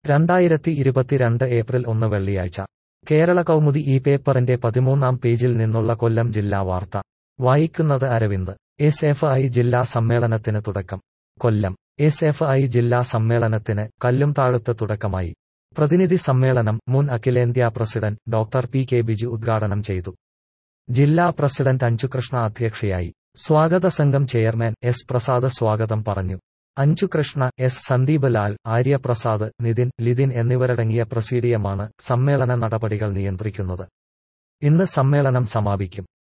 രണ്ടായിരത്തി ഇരുപത്തിരണ്ട് ഏപ്രിൽ ഒന്ന് വെള്ളിയാഴ്ച കേരള കൗമുദി ഈ പേപ്പറിന്റെ പതിമൂന്നാം പേജിൽ നിന്നുള്ള കൊല്ലം ജില്ലാ വാർത്ത വായിക്കുന്നത് അരവിന്ദ് എസ് എഫ് ഐ ജില്ലാ സമ്മേളനത്തിന് തുടക്കം കൊല്ലം എസ് എഫ് ഐ ജില്ലാ സമ്മേളനത്തിന് കല്ലും താഴത്ത് തുടക്കമായി പ്രതിനിധി സമ്മേളനം മുൻ അഖിലേന്ത്യാ president doctor P K Biju ഉദ്ഘാടനം ചെയ്തു ജില്ലാ പ്രസിഡന്റ് അഞ്ജുകൃഷ്ണ അധ്യക്ഷയായി സ്വാഗത സംഘം ചെയർമാൻ എസ് പ്രസാദ് സ്വാഗതം പറഞ്ഞു അഞ്ജുകൃഷ്ണ എസ് സന്ദീപ് ലാൽ ആര്യപ്രസാദ് നിതിൻ ലിതിൻ എന്നിവരടങ്ങിയ പ്രസീഡിയമാണ് സമ്മേളന നടപടികൾ നിയന്ത്രിക്കുന്നത് ഇന്ന് സമ്മേളനം സമാപിക്കും